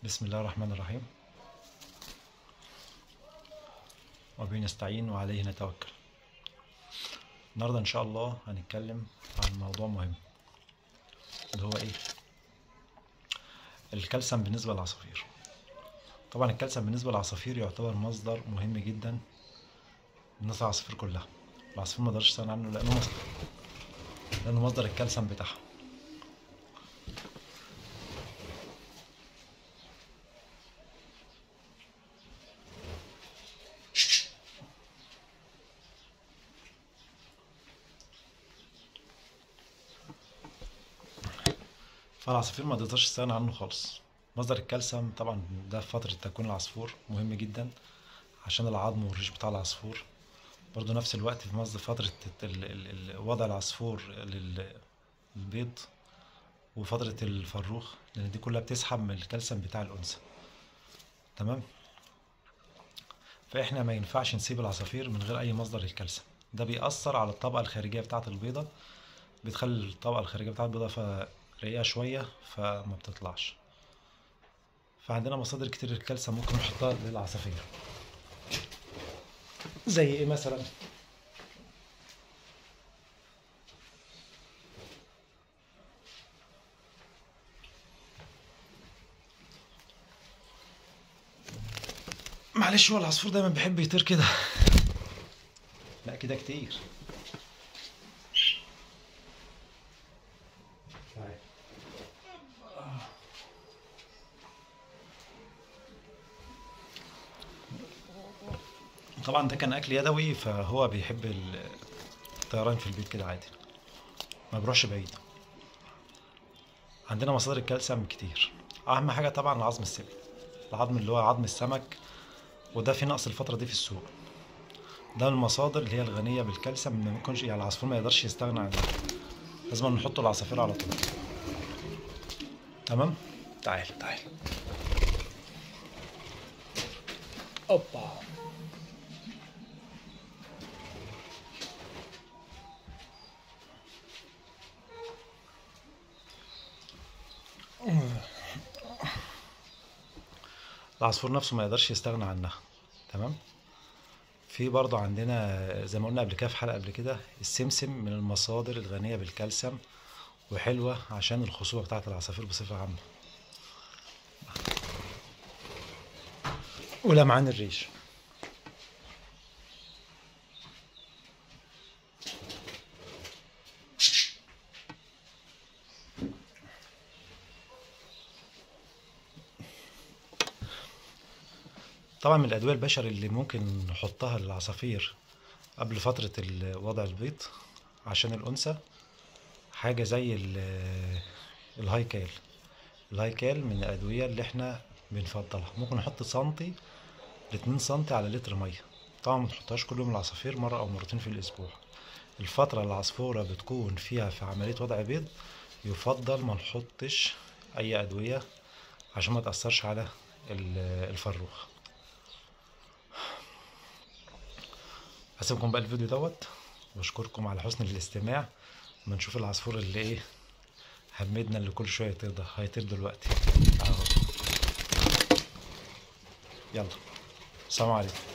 بسم الله الرحمن الرحيم وبه نستعين وعليه نتوكل النهارده ان شاء الله هنتكلم عن موضوع مهم اللي هو ايه الكالسيوم بالنسبه للعصافير طبعا الكالسيوم بالنسبه للعصافير يعتبر مصدر مهم جدا بالنسبه للعصافير كلها العصافير ما يقدرش يستغنى عنه لانه مصدر لانه مصدر الكالسيوم بتاعها فالعصافير ما تقدرش تستغنى عنه خالص مصدر الكالسيوم طبعا ده في فترة تكوين العصفور مهم جدا عشان العظم والريش بتاع العصفور برضو نفس الوقت في مصدر فترة ال- ال- ال- وضع العصفور لل- للبيض وفترة الفروخ لأن دي كلها بتسحب من الكالسيوم بتاع الأنثى تمام فإحنا ما ينفعش نسيب العصافير من غير أي مصدر للكالسيوم ده بيأثر على الطبقة الخارجية بتاعة البيضة بتخلي الطبقة الخارجية بتاعة البيضة ف- رقيقة شوية فما بتطلعش فعندنا مصادر كتير للكالسيوم ممكن نحطها للعصافير زي ايه مثلا معلش هو العصفور دايما بيحب يطير كده لا كده كتير تعال. طبعا ده كان اكل يدوي فهو بيحب ال- الطيران في البيت كده عادي ما بيروحش بعيد عندنا مصادر الكالسيوم كتير اهم حاجه طبعا العظم السمك العظم اللي هو عظم السمك وده في نقص الفتره دي في السوق ده من المصادر اللي هي الغنيه بالكالسيوم ما يكونش يعني العصفور ما يقدرش يستغنى عنها لازم نحطه العصافير على طول تمام تعال تعال اوبا العصفور نفسه ما يقدرش يستغنى عنها تمام في برضه عندنا زي ما قلنا قبل كده في حلقة قبل كده السمسم من المصادر الغنية بالكالسيوم وحلوة عشان الخصوبة بتاعة العصافير بصفة عامة ولمعان الريش طبعا من الأدوية البشري اللي ممكن نحطها للعصافير قبل فترة ال- وضع البيض عشان الأنثى حاجة زي ال- الهايكال الهايكال من الأدوية اللي احنا بنفضلها ممكن نحط سنتي لاتنين سنتي على لتر مية طبعا ما تحطهاش كل يوم العصافير مرة أو مرتين في الأسبوع الفترة اللي العصفورة بتكون فيها في عملية وضع بيض يفضل ما نحطش أي أدوية عشان ما تأثرش على ال- الفروخ هسيبكم بقى الفيديو دوت واشكركم على حسن الاستماع ما نشوف العصفور اللي ايه همدنا اللي كل شويه يطير ده هيطير دلوقتي اهو يلا السلام عليكم